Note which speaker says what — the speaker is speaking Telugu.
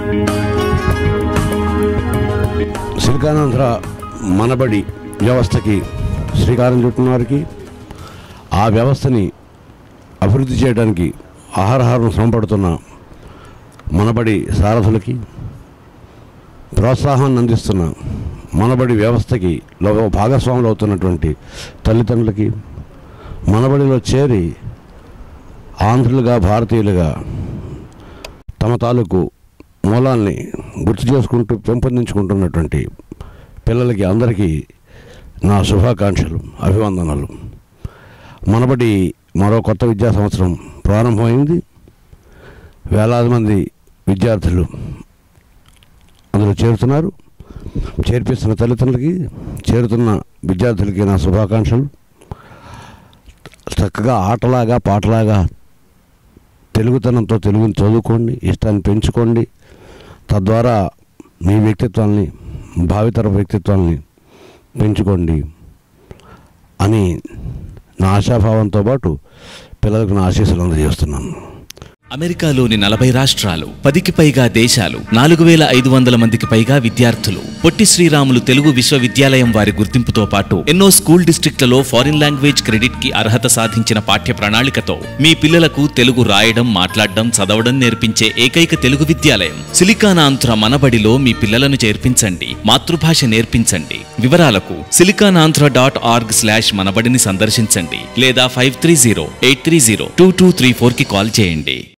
Speaker 1: సిలికానాంధ్ర మనబడి వ్యవస్థకి శ్రీకారం చుట్టిన వారికి ఆ వ్యవస్థని అభివృద్ధి చేయడానికి ఆహారహారం శ్రమపడుతున్న మనబడి సారథులకి ప్రోత్సాహాన్ని అందిస్తున్న మనబడి వ్యవస్థకి లో భాగస్వాములు అవుతున్నటువంటి తల్లిదండ్రులకి మనబడిలో చేరి ఆంధ్రులుగా భారతీయులుగా తమ తాలూకు మూలాల్ని గుర్తు చేసుకుంటూ పెంపొందించుకుంటున్నటువంటి పిల్లలకి అందరికీ నా శుభాకాంక్షలు అభివందనలు మనబడి మరో కొత్త విద్యా సంవత్సరం ప్రారంభమైంది వేలాది మంది విద్యార్థులు అందులో చేరుతున్నారు చేర్పిస్తున్న తల్లిదండ్రులకి చేరుతున్న విద్యార్థులకి నా శుభాకాంక్షలు చక్కగా ఆటలాగా పాటలాగా తెలుగుతనంతో తెలుగుని చదువుకోండి ఇష్టాన్ని పెంచుకోండి తద్వారా మీ వ్యక్తిత్వాన్ని భావితర వ్యక్తిత్వాన్ని పెంచుకోండి అని నా ఆశాభావంతో పాటు పిల్లలకు నా ఆశీస్సులు అందజేస్తున్నాను
Speaker 2: అమెరికాలోని నలభై రాష్ట్రాలు పదికి పైగా దేశాలు నాలుగు వేల ఐదు వందల మందికి పైగా విద్యార్థులు పొట్టి శ్రీరాములు తెలుగు విశ్వవిద్యాలయం వారి గుర్తింపుతో పాటు ఎన్నో స్కూల్ డిస్ట్రిక్ట్లలో ఫారిన్ లాంగ్వేజ్ క్రెడిట్ కి అర్హత సాధించిన పాఠ్య ప్రణాళికతో మీ పిల్లలకు తెలుగు రాయడం మాట్లాడడం చదవడం నేర్పించే ఏకైక తెలుగు విద్యాలయం సిలికానాంధ్ర మనబడిలో మీ పిల్లలను చేర్పించండి మాతృభాష నేర్పించండి వివరాలకు సిలికానాంధ్ర డాట్ ఆర్గ్ స్లాష్ మనబడిని సందర్శించండి లేదా five three zero eight three zero two two three four కి కాల్ చేయండి